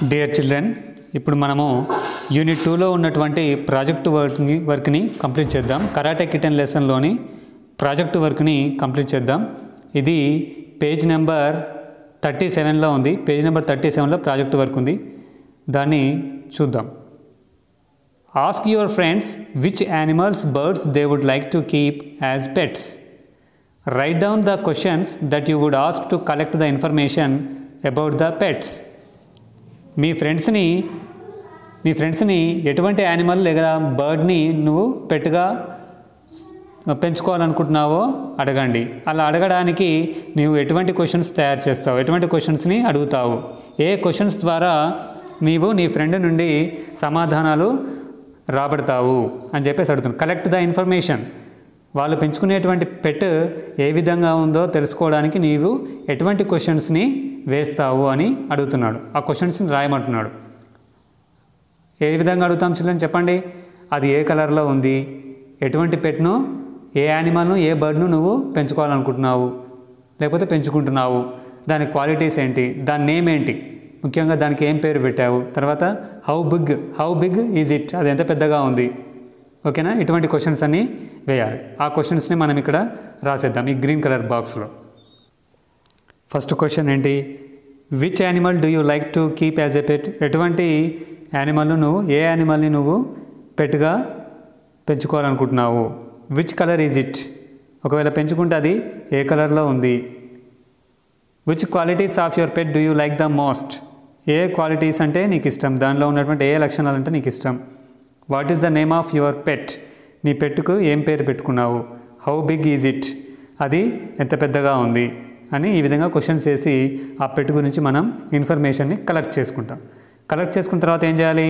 dear children ఇప్పుడు మనము unit టూలో ఉన్నటువంటి ప్రాజెక్టు వర్క్ని వర్క్ని కంప్లీట్ చేద్దాం కరాటే కిటన్ లెసన్లోని ప్రాజెక్టు వర్క్ని కంప్లీట్ చేద్దాం ఇది పేజ్ నెంబర్ థర్టీ సెవెన్లో ఉంది పేజ్ నెంబర్ థర్టీ సెవెన్లో ప్రాజెక్టు వర్క్ ఉంది దాన్ని చూద్దాం ask your friends which animals birds they would like to keep as pets write down the questions that you would ask to collect the information about the pets మీ ఫ్రెండ్స్ని మీ ఫ్రెండ్స్ని ఎటువంటి animal లేదా బర్డ్ని నువ్వు పెట్టుగా పెంచుకోవాలనుకుంటున్నావో అడగండి అలా అడగడానికి నీవు ఎటువంటి క్వశ్చన్స్ తయారు చేస్తావు ఎటువంటి క్వశ్చన్స్ని అడుగుతావు ఏ క్వశ్చన్స్ ద్వారా నీవు నీ ఫ్రెండ్ నుండి సమాధానాలు రాబడతావు అని చెప్పేసి అడుగుతున్నాను కలెక్ట్ ద ఇన్ఫర్మేషన్ వాళ్ళు పెంచుకునేటువంటి పెట్ ఏ విధంగా ఉందో తెలుసుకోవడానికి నీవు ఎటువంటి క్వశ్చన్స్ని వేస్తావు అని అడుగుతున్నాడు ఆ క్వశ్చన్స్ని రాయమంటున్నాడు ఏ విధంగా అడుగుతాం చిల్డ్రన్ చెప్పండి అది ఏ కలర్లో ఉంది ఎటువంటి పెట్ను ఏ యానిమల్ను ఏ బర్డ్ను నువ్వు పెంచుకోవాలనుకుంటున్నావు లేకపోతే పెంచుకుంటున్నావు దాని క్వాలిటీస్ ఏంటి దాని నేమ్ ఏంటి ముఖ్యంగా దానికి ఏం పేరు పెట్టావు తర్వాత how big how big is it అది ఎంత పెద్దగా ఉంది ఓకేనా ఇటువంటి క్వశ్చన్స్ అన్నీ వేయాలి ఆ క్వశ్చన్స్ని మనం ఇక్కడ రాసేద్దాం ఈ గ్రీన్ కలర్ బాక్స్లో ఫస్ట్ క్వశ్చన్ ఏంటి which animal do you like to keep as a pet ఎటువంటి యానిమల్ నువ్వు ఏ యానిమల్ని నువ్వు పెట్టుగా పెంచుకోవాలనుకుంటున్నావు విచ్ కలర్ ఈజ్ ఇట్ ఒకవేళ పెంచుకుంటే అది ఏ కలర్లో ఉంది which qualities of your pet do you like the most ఏ క్వాలిటీస్ అంటే నీకు ఇష్టం దానిలో ఉన్నటువంటి ఏ లక్షణాలు అంటే నీకు ఇష్టం what is the name of your pet నీ పెట్టుకు ఏం పేరు పెట్టుకున్నావు హౌ బిగ్ ఈజ్ ఇట్ అది ఎంత పెద్దగా ఉంది అని ఈ విధంగా క్వశ్చన్స్ వేసి ఆ పెట్టు గురించి మనం ఇన్ఫర్మేషన్ని కలెక్ట్ చేసుకుంటాం కలెక్ట్ చేసుకున్న తర్వాత ఏం చేయాలి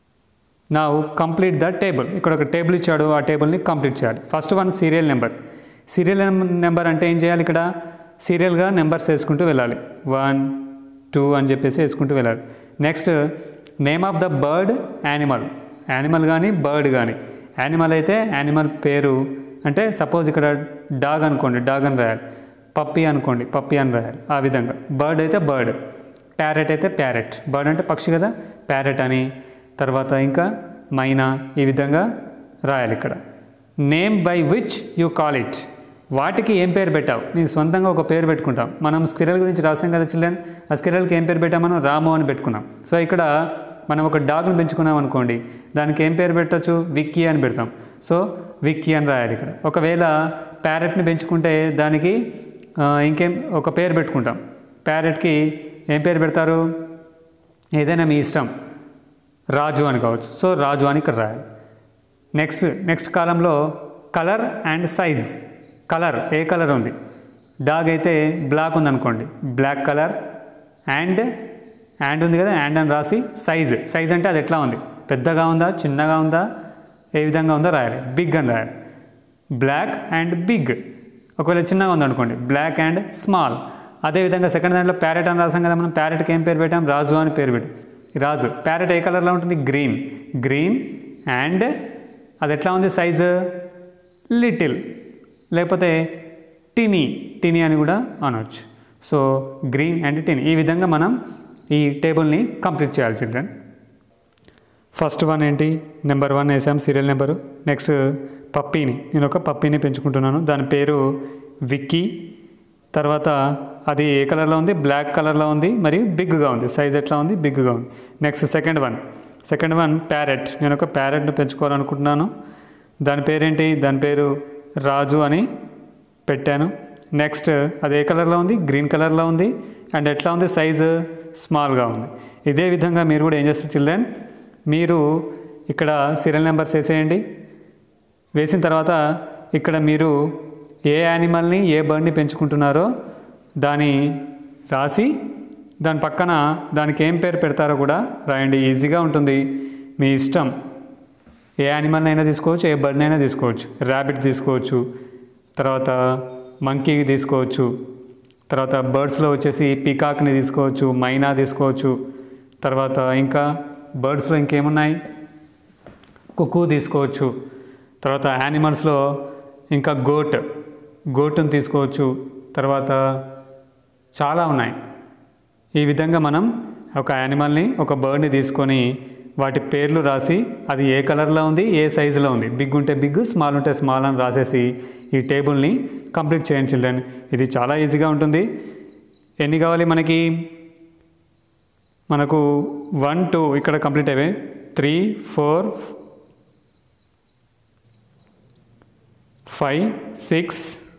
నా కంప్లీట్ ద టేబుల్ ఇక్కడ ఒక టేబుల్ ఇచ్చాడు ఆ టేబుల్ని కంప్లీట్ చేయాలి first one serial number serial number అంటే ఏం చేయాలి ఇక్కడ సీరియల్గా నెంబర్స్ వేసుకుంటూ వెళ్ళాలి వన్ టూ అని చెప్పేసి వేసుకుంటూ వెళ్ళాలి next name of the bird animal animal కానీ బర్డ్ కానీ యానిమల్ అయితే యానిమల్ పేరు అంటే సపోజ్ ఇక్కడ డాగ్ అనుకోండి డాగ్ అని రాయాలి పప్పి అనుకోండి పప్పి అని రాయాలి ఆ విధంగా బర్డ్ అయితే బర్డ్ ప్యారెట్ అయితే ప్యారెట్ బర్డ్ అంటే పక్షి కదా ప్యారెట్ అని తర్వాత ఇంకా మైనా ఈ విధంగా రాయాలి ఇక్కడ name by which you call it వాటికి ఏం పేరు పెట్టావు నీ సొంతంగా ఒక పేరు పెట్టుకుంటాం మనం స్క్విరల్ గురించి రాసాం కదా చిల్డ్రన్ ఆ స్క్విరల్కి ఏం పేరు పెట్టాం మనం రాము అని పెట్టుకున్నాం సో ఇక్కడ మనం ఒక డాగ్ని పెంచుకున్నాం అనుకోండి దానికి ఏం పేరు పెట్టచ్చు విక్కీ అని పెడతాం సో విక్కీ అని రాయాలి ఇక్కడ ఒకవేళ ప్యారెట్ని పెంచుకుంటే దానికి ఆ, ఇంకేం ఒక పేరు పెట్టుకుంటాం ప్యారెట్కి ఏం పేరు పెడతారు ఏదైనా మీ ఇష్టం రాజు అని కావచ్చు సో రాజు అని ఇక్కడ రాయాలి నెక్స్ట్ నెక్స్ట్ కాలంలో కలర్ అండ్ సైజ్ కలర్ ఏ కలర్ ఉంది డాగ్ అయితే బ్లాక్ ఉంది అనుకోండి బ్లాక్ కలర్ అండ్ అండ్ ఉంది కదా అండ్ అని రాసి సైజ్ సైజ్ అంటే అది ఎట్లా ఉంది పెద్దగా ఉందా చిన్నగా ఉందా ఏ విధంగా ఉందో రాయాలి బిగ్ అని రాయాలి బ్లాక్ అండ్ బిగ్ ఒకవేళ చిన్నగా ఉంది అనుకోండి బ్లాక్ అండ్ స్మాల్ అదేవిధంగా సెకండ్ దాంట్లో ప్యారెట్ అని రాసాం కదా మనం ప్యారెట్కి ఏం పేరు పెట్టాం రాజు అని పేరు పెట్టాం ఈ రాజు ప్యారెట్ ఏ కలర్లో ఉంటుంది గ్రీన్ గ్రీన్ అండ్ అది ఎట్లా ఉంది సైజు లిటిల్ లేకపోతే టినీ టినీ అని కూడా అనవచ్చు సో గ్రీన్ అండ్ టినీ ఈ విధంగా మనం ఈ టేబుల్ని కంప్లీట్ చేయాలి చిల్డ్రన్ ఫస్ట్ వన్ ఏంటి నెంబర్ వన్ వేసాం సీరియల్ నెంబరు నెక్స్ట్ పప్పీని నేను ఒక పప్పీని పెంచుకుంటున్నాను దాని పేరు విక్కీ తర్వాత అది ఏ కలర్లో ఉంది బ్లాక్ కలర్లో ఉంది మరియు బిగ్గా ఉంది సైజ్ ఎట్లా ఉంది బిగ్గా ఉంది next second one second one parrot నేను ఒక ప్యారెట్ను పెంచుకోవాలనుకుంటున్నాను దాని పేరేంటి దాని పేరు రాజు అని పెట్టాను నెక్స్ట్ అది ఏ కలర్లో ఉంది గ్రీన్ కలర్లో ఉంది అండ్ ఎట్లా ఉంది సైజు స్మాల్గా ఉంది ఇదే విధంగా మీరు కూడా ఏం చేస్తారు చిల్డ్రన్ మీరు ఇక్కడ సీరియల్ నెంబర్స్ వేసేయండి వేసిన తర్వాత ఇక్కడ మీరు ఏ యానిమల్ని ఏ బర్డ్ని పెంచుకుంటున్నారో దాని రాసి దాని పక్కన దానికి ఏం పేరు పెడతారో కూడా రాయండి ఈజీగా ఉంటుంది మీ ఇష్టం ఏ యానిమల్ని అయినా తీసుకోవచ్చు ఏ బర్డ్ని అయినా తీసుకోవచ్చు ర్యాబిట్ తీసుకోవచ్చు తర్వాత మంకీ తీసుకోవచ్చు తర్వాత బర్డ్స్లో వచ్చేసి పీకాక్ని తీసుకోవచ్చు మైనా తీసుకోవచ్చు తర్వాత ఇంకా బర్డ్స్లో ఇంకేమున్నాయి కుక్కు తీసుకోవచ్చు తర్వాత యానిమల్స్లో ఇంకా గోట్ గోటును తీసుకోవచ్చు తర్వాత చాలా ఉన్నాయి ఈ విధంగా మనం ఒక యానిమల్ని ఒక బర్డ్ని తీసుకొని వాటి పేర్లు రాసి అది ఏ కలర్లో ఉంది ఏ సైజులో ఉంది బిగ్ ఉంటే బిగ్ స్మాల్ ఉంటే స్మాల్ అని రాసేసి ఈ టేబుల్ని కంప్లీట్ చేయండి చిల్డ్రన్ ఇది చాలా ఈజీగా ఉంటుంది ఎన్ని కావాలి మనకి మనకు వన్ టూ ఇక్కడ కంప్లీట్ అయ్యాయి three four five six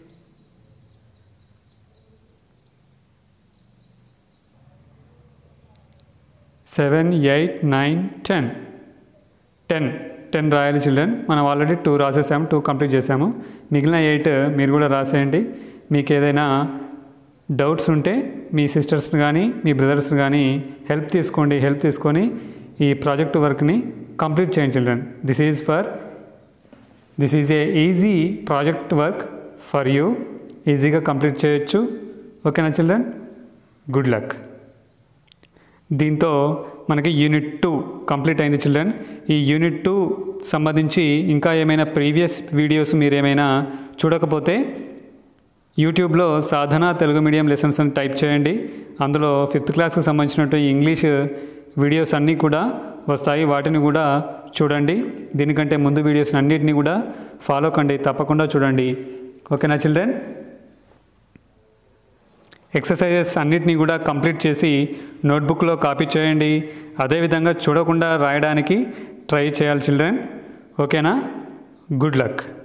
seven eight nine ten ten ten రాయాలి చిల్డ్రన్ మనం ఆల్రెడీ టూ రాసేసాము టూ కంప్లీట్ చేసాము మిగిలిన ఎయిట్ మీరు కూడా రాసేయండి మీకు ఏదైనా డౌట్స్ ఉంటే మీ సిస్టర్స్ని కానీ మీ బ్రదర్స్ని కానీ హెల్ప్ తీసుకోండి హెల్ప్ తీసుకొని ఈ ప్రాజెక్ట్ వర్క్ని కంప్లీట్ చేయండి children this is for this is a easy project work for you ఈజీగా కంప్లీట్ చేయొచ్చు ఓకేనా చిల్డ్రన్ గుడ్ లక్ దీంతో మనకి యూనిట్ టూ కంప్లీట్ అయింది చిల్డ్రన్ ఈ యూనిట్ టూ సంబంధించి ఇంకా ఏమైనా ప్రీవియస్ వీడియోస్ మీరు ఏమైనా చూడకపోతే యూట్యూబ్లో సాధన తెలుగు మీడియం లెసన్స్ అని టైప్ చేయండి అందులో ఫిఫ్త్ క్లాస్కి సంబంధించినట్టు ఇంగ్లీష్ వీడియోస్ అన్నీ కూడా వస్తాయి వాటిని కూడా చూడండి దీనికంటే ముందు వీడియోస్ అన్నిటిని కూడా ఫాలో కండి తప్పకుండా చూడండి ఓకేనా చిల్డ్రన్ ఎక్సర్సైజెస్ అన్నిటినీ కూడా కంప్లీట్ చేసి నోట్బుక్లో కాపీ చేయండి అదేవిధంగా చూడకుండా రాయడానికి ట్రై చేయాలి చిల్డ్రన్ ఓకేనా గుడ్ లక్